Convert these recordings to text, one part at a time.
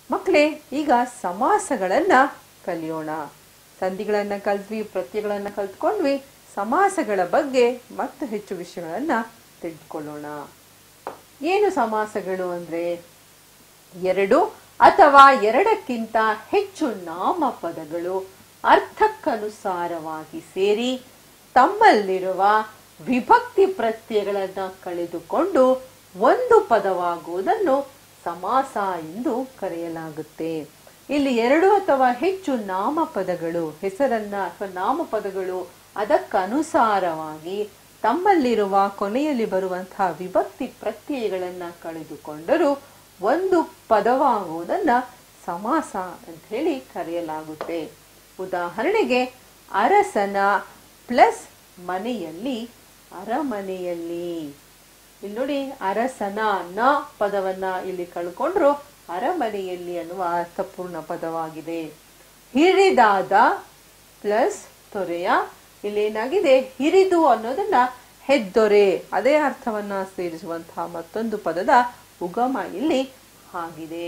ಮಕ್ಕಳೇ ಈಗ ಸಮಾಸಗಳನ್ನ ಕಲಿಯೋಣ ಸಂಧಿಗಳನ್ನ ಕಲ್ತ್ವಿ ಪ್ರತ್ಯಯಗಳನ್ನ ಕಲ್ತ್ಕೊಂಡ್ವಿ ಸಮಾಸಗಳ ಬಗ್ಗೆ ಮತ್ತು ಹೆಚ್ಚು ವಿಷಯಗಳನ್ನ ತಿಳಿದುಕೊಳ್ಳೋಣ ಏನು ಸಮಾಸಗಳು ಅಂದ್ರೆ ಎರಡು ಅಥವಾ ಎರಡಕ್ಕಿಂತ ಹೆಚ್ಚು ನಾಮಪದಗಳು ಅರ್ಥಕ್ಕನುಸಾರವಾಗಿ ಸೇರಿ ತಮ್ಮಲ್ಲಿರುವ ವಿಭಕ್ತಿ ಪ್ರತ್ಯಯಗಳನ್ನ ಕಳೆದುಕೊಂಡು ಒಂದು ಪದವಾಗುವುದನ್ನು ಸಮಾಸ ಎಂದು ಕರೆಯಲಾಗುತ್ತೆ ಇಲ್ಲಿ ಎರಡು ಅಥವಾ ಹೆಚ್ಚು ನಾಮಪದಗಳು ಹೆಸರನ್ನ ಅಥವಾ ನಾಮಪದಗಳು ಅದಕ್ಕನುಸಾರವಾಗಿ ತಮ್ಮಲ್ಲಿರುವ ಕೊನೆಯಲ್ಲಿ ಬರುವಂತಹ ವಿಭಕ್ತಿ ಪ್ರತ್ಯಯಗಳನ್ನ ಕಳೆದುಕೊಂಡರೂ ಒಂದು ಪದವಾಗುವುದನ್ನ ಸಮಾಸ ಅಂತ ಹೇಳಿ ಕರೆಯಲಾಗುತ್ತೆ ಉದಾಹರಣೆಗೆ ಅರಸನ ಪ್ಲಸ್ ಮನೆಯಲ್ಲಿ ಅರಮನೆಯಲ್ಲಿ ಇಲ್ಲಿ ನೋಡಿ ಅರಸನ ನ ಪದವನ್ನ ಇಲ್ಲಿ ಕಳ್ಕೊಂಡ್ರು ಅರಮನೆಯಲ್ಲಿ ಅನ್ನುವ ಅರ್ಥಪೂರ್ಣ ಪದವಾಗಿದೆ ಹಿರಿದಾದ ಪ್ಲಸ್ ತೊರೆಯ ಇಲ್ಲಿ ಏನಾಗಿದೆ ಹಿರಿದು ಅನ್ನೋದನ್ನ ಹೆದ್ದೊರೆ ಅದೇ ಅರ್ಥವನ್ನ ಸೇರಿಸುವಂತಹ ಮತ್ತೊಂದು ಪದದ ಉಗಮ ಇಲ್ಲಿ ಆಗಿದೆ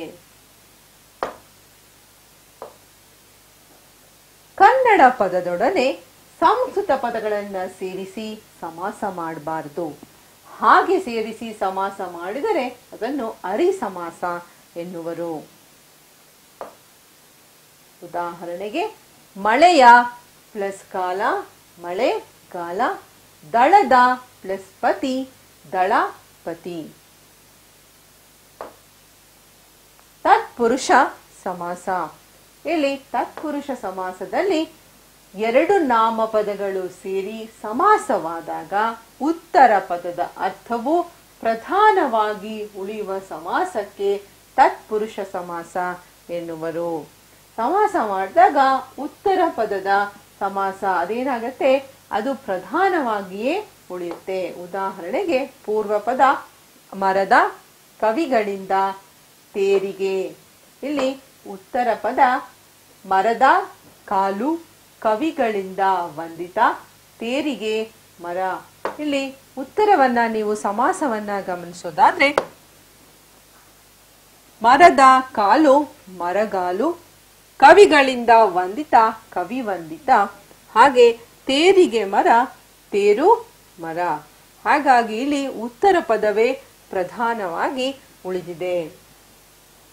ಕನ್ನಡ ಪದದೊಡನೆ ಸಂಸ್ಕೃತ ಪದಗಳನ್ನ ಸೇರಿಸಿ ಸಮಾಸ ಮಾಡಬಾರದು ಹಾಗೆ ಸೇರಿಸಿ ಸಮಾಸ ಮಾಡಿದರೆ ಅದನ್ನು ಅರಿ ಸಮಾಸ ಎನ್ನುವರು ಉದಾಹರಣೆಗೆ ಮಳೆಯ ಪ್ಲಸ್ ಕಾಲ ಮಳೆ ಕಾಲ ದಳದ ಪ್ಲಸ್ ಪತಿ ದಳ ಪತಿ ತತ್ಪುರುಷ ಸಮಾಸ ಇಲ್ಲಿ ತತ್ಪುರುಷ ಸಮಾಸದಲ್ಲಿ ಎರಡು ನಾಮಪದಗಳು ಸೇರಿ ಸಮಾಸವಾದಾಗ ಉತ್ತರ ಪದದ ಅರ್ಥವು ಪ್ರಧಾನವಾಗಿ ಉಳಿಯುವ ಸಮಾಸಕ್ಕೆ ತತ್ಪುರುಷ ಸಮಾಸ ಎನ್ನುವರು ಸಮಾಸ ಮಾಡಿದಾಗ ಉತ್ತರ ಪದದ ಸಮಾಸ ಅದೇನಾಗತ್ತೆ ಅದು ಪ್ರಧಾನವಾಗಿಯೇ ಉಳಿಯುತ್ತೆ ಉದಾಹರಣೆಗೆ ಪೂರ್ವ ಪದ ಮರದ ಕವಿಗಳಿಂದ ತೇರಿಗೆ ಇಲ್ಲಿ ಉತ್ತರ ಪದ ಮರದ ಕಾಲು ಕವಿಗಳಿಂದ ವಂದಿತ ತೇರಿಗೆ ಮರ ಇಲ್ಲಿ ಉತ್ತರವನ್ನ ನೀವು ಸಮಾಸವನ್ನ ಗಮನಿಸೋದಾದ್ರೆ ಮರದ ಕಾಲು ಮರಗಾಲು ಕವಿಗಳಿಂದ ವಂದಿತ ಕವಿ ವಂದಿತ ಹಾಗೆ ತೇರಿಗೆ ಮರ ತೇರು ಮರ ಹಾಗಾಗಿ ಇಲ್ಲಿ ಉತ್ತರ ಪದವೇ ಪ್ರಧಾನವಾಗಿ ಉಳಿದಿದೆ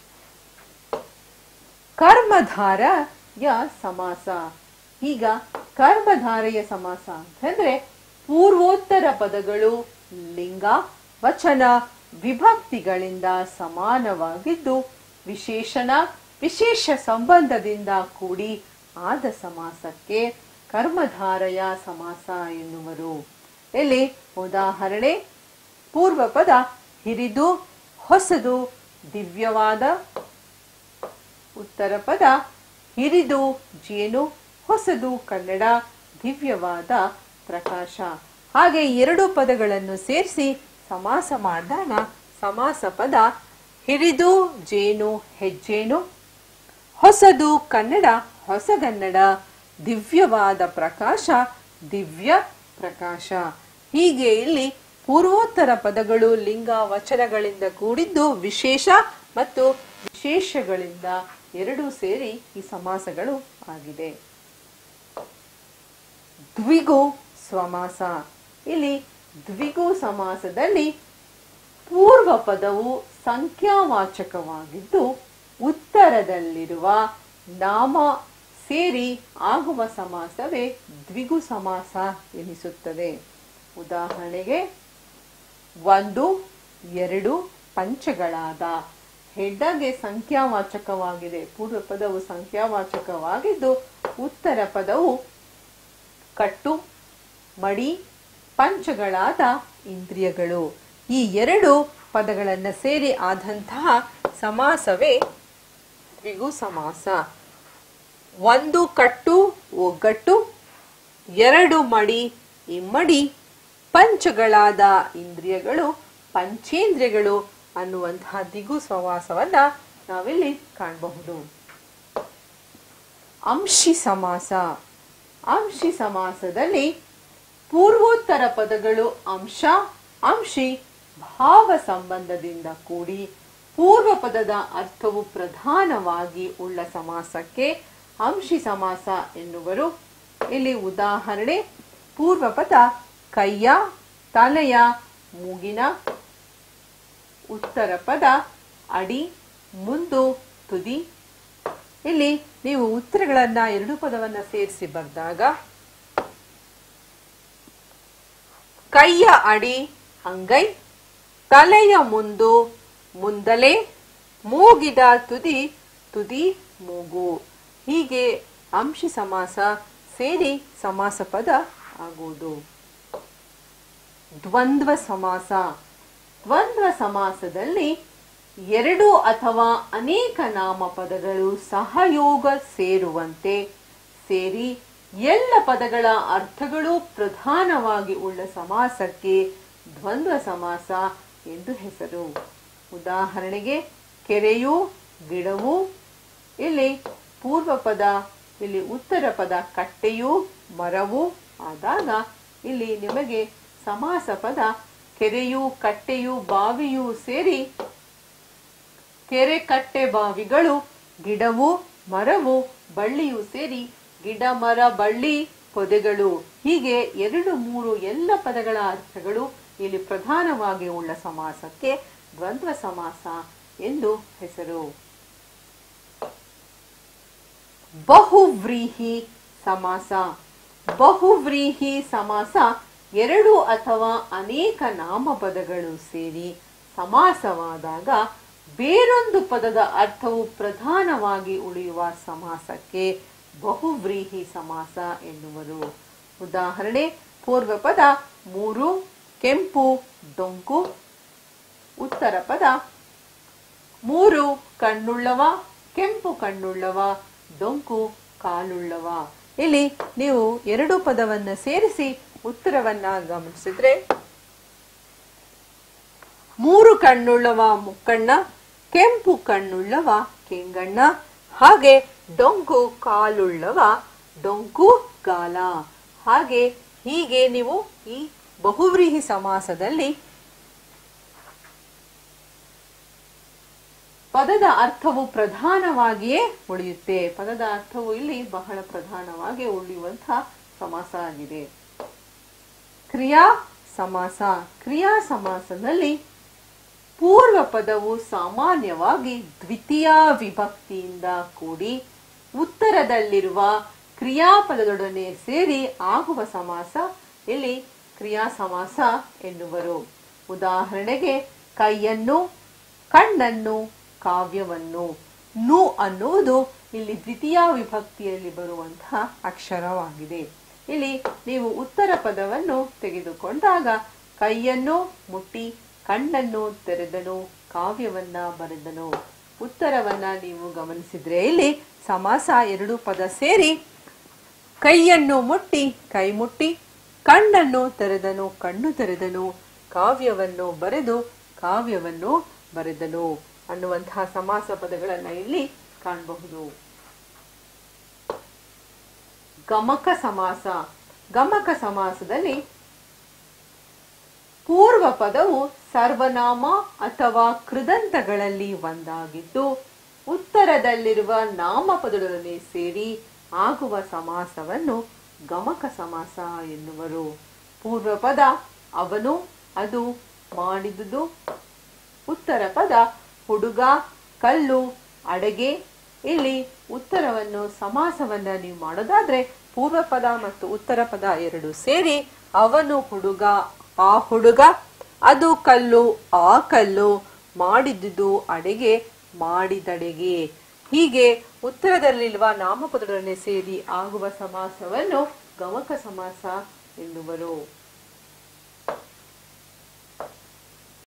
ಕರ್ಮಧಾರಯ ಸಮಾಸ ಈಗ ಕರ್ಮಧಾರೆಯ ಸಮಾಸ ಅಂತಂದ್ರೆ ಪೂರ್ವೋತ್ತರ ಪದಗಳು ಲಿಂಗ ವಚನ ವಿಭಕ್ತಿಗಳಿಂದ ಸಮಾನವಾಗಿದ್ದು ವಿಶೇಷಣ ವಿಶೇಷ ಸಂಬಂಧದಿಂದ ಕೂಡಿ ಆದ ಸಮಾಸಕ್ಕೆ ಕರ್ಮಧಾರಯ ಸಮಾಸ ಎನ್ನುವರು ಇಲ್ಲಿ ಉದಾಹರಣೆ ಪೂರ್ವ ಪದ ಹಿರಿದು ಹೊಸದು ದಿವ್ಯವಾದ ಉತ್ತರ ಪದ ಹಿರಿದು ಜೇನು ಹೊಸದು ಕನ್ನಡ ದಿವ್ಯವಾದ ಪ್ರಕಾಶ ಹಾಗೆ ಎರಡು ಪದಗಳನ್ನು ಸೇರಿಸಿ ಸಮಾಸ ಮಾಡಿದಾಗ ಸಮಾಸ ಪದ ಹಿರಿದು ಜೇನು ಹೆಜ್ಜೇನು ಹೊಸದು ಕನ್ನಡ ಹೊಸಗನ್ನಡ ದಿವ್ಯವಾದ ಪ್ರಕಾಶ ದಿವ್ಯ ಪ್ರಕಾಶ ಹೀಗೆ ಇಲ್ಲಿ ಪೂರ್ವೋತ್ತರ ಪದಗಳು ಲಿಂಗ ವಚನಗಳಿಂದ ಕೂಡಿದ್ದು ವಿಶೇಷ ಮತ್ತು ವಿಶೇಷಗಳಿಂದ ಎರಡೂ ಸೇರಿ ಈ ಸಮಾಸಗಳು ಆಗಿದೆ ದ್ವಿಗು ಸಮಾಸ ಇಲ್ಲಿ ದ್ವಿಗು ಸಮಾಸದಲ್ಲಿ ಪೂರ್ವ ಪದವು ಸಂಖ್ಯಾವಾಚಕವಾಗಿದ್ದು ಉತ್ತರದಲ್ಲಿರುವ ನಾಮ ಸೇರಿ ಆಗುವ ಸಮಾಸವೇ ದ್ವಿಗು ಸಮಾಸ ಎನಿಸುತ್ತದೆ ಉದಾಹರಣೆಗೆ ಒಂದು ಎರಡು ಪಂಚಗಳಾದ ಹೆಡ್ಡಗೆ ಸಂಖ್ಯಾವಾಚಕವಾಗಿದೆ ಪೂರ್ವ ಪದವು ಸಂಖ್ಯಾವಾಚಕವಾಗಿದ್ದು ಉತ್ತರ ಪದವು ಕಟ್ಟು ಮಡಿ ಪಂಚಗಳಾದ ಇಂದ್ರಿಯಗಳು ಈ ಎರಡು ಪದಗಳನ್ನು ಸೇರಿ ಆದಂತಹ ಸಮಾಸವೇ ದ್ವಿಗು ಸಮಾಸ ಒಂದು ಕಟ್ಟು ಒಗ್ಗಟ್ಟು ಎರಡು ಮಡಿ ಇಮ್ಮಡಿ ಪಂಚಗಳಾದ ಇಂದ್ರಿಯಗಳು ಪಂಚೇಂದ್ರಿಯಗಳು ಅನ್ನುವಂತಹ ದಿಗು ಸಮಾಸವನ್ನ ನಾವಿಲ್ಲಿ ಕಾಣಬಹುದು ಅಂಶಿ ಸಮಾಸ ಅಂಶಿ ಸಮಾಸದಲ್ಲಿ ಪೂರ್ವೋತ್ತರ ಪದಗಳು ಅಂಶ ಅಂಶಿ ಭಾವ ಸಂಬಂಧದಿಂದ ಕೂಡಿ ಪೂರ್ವ ಪದದ ಅರ್ಥವು ಪ್ರಧಾನವಾಗಿ ಉಳ್ಳ ಸಮಾಸಕ್ಕೆ ಅಂಶಿ ಸಮಾಸ ಎನ್ನುವರು ಇಲ್ಲಿ ಉದಾಹರಣೆ ಪೂರ್ವ ಪದ ಕೈಯ ತಲೆಯ ಮೂಗಿನ ಉತ್ತರ ಪದ ಅಡಿ ಮುಂದು ತುದಿ ಇಲ್ಲಿ ನೀವು ಉತ್ತರಗಳನ್ನ ಎರಡು ಪದವನ್ನ ಸೇರಿಸಿ ಬರೆದಾಗ ಕೈಯ ಅಡಿ ಅಂಗೈ ತಲೆಯ ಮುಂದು ಮುಂದಲೆ ಮೂಗಿದ ತುದಿ ತುದಿ ಮೂಗು ಹೀಗೆ ಅಂಶಿ ಸಮಾಸ ಸೇರಿ ಸಮಾಸ ಪದ ಆಗುವುದು ದ್ವಂದ್ವ ಸಮಾಸ ದ್ವಂದ್ವ ಸಮಾಸದಲ್ಲಿ ಎರಡು ಅಥವಾ ಅನೇಕ ನಾಮಪದಗಳು ಸಹಯೋಗ ಸೇರುವಂತೆ ಸೇರಿ ಎಲ್ಲ ಪದಗಳ ಅರ್ಥಗಳು ಪ್ರಧಾನವಾಗಿ ಉಳ್ಳ ಸಮಾಸಕ್ಕೆ ದ್ವಂದ್ವ ಸಮಾಸ ಎಂದು ಹೆಸರು ಉದಾಹರಣೆಗೆ ಕೆರೆಯು ಗಿಡವು ಇಲ್ಲಿ ಪೂರ್ವ ಪದ ಇಲ್ಲಿ ಉತ್ತರ ಪದ ಕಟ್ಟೆಯು ಮರವು ಆದಾಗ ಇಲ್ಲಿ ನಿಮಗೆ ಸಮಾಸ ಪದ ಕೆರೆಯು ಕಟ್ಟೆಯು ಬಾವಿಯು ಸೇರಿ ಕೆರೆ ಕಟ್ಟೆ ಬಾವಿಗಳು ಗಿಡವು ಮರವು ಬಳ್ಳಿಯು ಸೇರಿ ಗಿಡ ಮರ ಬಳ್ಳಿ ಪೊದೆಗಳು ಹೀಗೆ ಎರಡು ಮೂರು ಎಲ್ಲ ಪದಗಳ ಅರ್ಥಗಳು ಇಲ್ಲಿ ಪ್ರಧಾನವಾಗಿ ಉಳ್ಳ ಸಮಾಸಕ್ಕೆ ದ್ವಂದ್ವ ಸಮಾಸ ಎಂದು ಹೆಸರು ಬಹುವ್ರೀಹಿ ಸಮಾಸ ಬಹುವ್ರೀಹಿ ಸಮಾಸ ಎರಡು ಅಥವಾ ಅನೇಕ ನಾಮಪದಗಳು ಸೇರಿ ಸಮಾಸವಾದಾಗ ಬೇರೊಂದು ಪದದ ಅರ್ಥವು ಪ್ರಧಾನವಾಗಿ ಉಳಿಯುವ ಸಮಾಸಕ್ಕೆ ಬಹುವ್ರೀಹಿ ಸಮಾಸ ಎನ್ನುವರು ಉದಾಹರಣೆ ಪೂರ್ವ ಪದ ಮೂರು ಕೆಂಪು ಡೊಂಕು ಉತ್ತರ ಪದ ಮೂರು ಕಣ್ಣುಳ್ಳವ ಕೆಂಪು ಕಣ್ಣುಳ್ಳವ ಡೊಂಕು ಕಾಲುಳ್ಳವ ಇಲ್ಲಿ ನೀವು ಎರಡು ಪದವನ್ನ ಸೇರಿಸಿ ಉತ್ತರವನ್ನ ಗಮನಿಸಿದ್ರೆ ಮೂರು ಕಣ್ಣುಳ್ಳವ ಮುಕ್ಕಣ್ಣ ಕೆಂಪು ಕಣ್ಣುಳ್ಳವ ಕೆಂಗಣ್ಣ ಹಾಗೆ ಡೊಂಕು ಕಾಲುಳ್ಳವ ಡೊಂಕು ಗಾಲ ಹಾಗೆ ಹೀಗೆ ನೀವು ಈ ಬಹುವ್ರೀಹಿ ಸಮಾಸದಲ್ಲಿ ಪದದ ಅರ್ಥವು ಪ್ರಧಾನವಾಗಿಯೇ ಉಳಿಯುತ್ತೆ ಪದದ ಅರ್ಥವು ಇಲ್ಲಿ ಬಹಳ ಪ್ರಧಾನವಾಗಿ ಉಳಿಯುವಂತಹ ಸಮಾಸ ಆಗಿದೆ ಕ್ರಿಯಾ ಸಮಾಸ ಕ್ರಿಯಾ ಸಮಾಸದಲ್ಲಿ ಪೂರ್ವ ಪದವು ಸಾಮಾನ್ಯವಾಗಿ ದ್ವಿತೀಯ ವಿಭಕ್ತಿಯಿಂದ ಕೂಡಿ ಉತ್ತರದಲ್ಲಿರುವ ಕ್ರಿಯಾಪದದೊಡನೆ ಸೇರಿ ಆಗುವ ಸಮಾಸ ಇಲ್ಲಿ ಕ್ರಿಯಾ ಸಮಾಸ ಎನ್ನುವರು ಉದಾಹರಣೆಗೆ ಕೈಯನ್ನು ಕಣ್ಣನ್ನು ಕಾವ್ಯವನ್ನು ನು ಅನ್ನುವುದು ಇಲ್ಲಿ ದ್ವಿತೀಯ ವಿಭಕ್ತಿಯಲ್ಲಿ ಬರುವಂತಹ ಅಕ್ಷರವಾಗಿದೆ ಇಲ್ಲಿ ನೀವು ಉತ್ತರ ಪದವನ್ನು ತೆಗೆದುಕೊಂಡಾಗ ಕೈಯನ್ನು ಮುಟ್ಟಿ ಕಣ್ಣನ್ನು ತೆರೆದನು ಕಾವ್ಯವನ್ನ ಬರೆದನು ಉತ್ತರವನ್ನ ನೀವು ಗಮನಿಸಿದ್ರೆ ಇಲ್ಲಿ ಸಮಾಸ ಎರಡು ಪದ ಸೇರಿ ಕೈಯನ್ನು ಮುಟ್ಟಿ ಕೈ ಮುಟ್ಟಿ ಕಣ್ಣನ್ನು ತೆರೆದನು ಕಣ್ಣು ತೆರೆದನು ಕಾವ್ಯವನ್ನು ಬರೆದು ಕಾವ್ಯವನ್ನು ಬರೆದನು ಅನ್ನುವಂತಹ ಸಮಾಸ ಪದಗಳನ್ನ ಇಲ್ಲಿ ಕಾಣಬಹುದು ಗಮಕ ಸಮಾಸ ಗಮಕ ಸಮಾಸದಲ್ಲಿ ಪೂರ್ವ ಪದವು ಸರ್ವನಾಮ ಅಥವಾ ಕೃದಂತಗಳಲ್ಲಿ ಒಂದಾಗಿದ್ದು ಉತ್ತರದಲ್ಲಿರುವ ನಾಮಪದದೊಡನೆ ಸೇರಿ ಆಗುವ ಸಮಾಸವನ್ನು ಗಮಕ ಸಮಾಸ ಎನ್ನುವರು ಪೂರ್ವ ಪದ ಅವನು ಅದು ಮಾಡಿದುದು ಉತ್ತರ ಪದ ಹುಡುಗ ಕಲ್ಲು ಅಡಗೆ ಇಲ್ಲಿ ಉತ್ತರವನ್ನು ಸಮಾಸವನ್ನ ನೀವು ಮಾಡೋದಾದ್ರೆ ಪೂರ್ವ ಪದ ಮತ್ತು ಉತ್ತರ ಪದ ಎರಡು ಸೇರಿ ಅವನು ಹುಡುಗ ಆ ಹುಡುಗ ಅದು ಕಲ್ಲು ಆ ಕಲ್ಲು ಮಾಡಿದುದು ಅಡೆಗೆ ಮಾಡಿದಡೆಗೆ ಹೀಗೆ ಉತ್ತರದಲ್ಲಿರುವ ನಾಮಪದಗಳನ್ನೇ ಸೇರಿ ಆಗುವ ಸಮಾಸವನ್ನು ಗಮಕ ಸಮಾಸ ಎನ್ನುವರು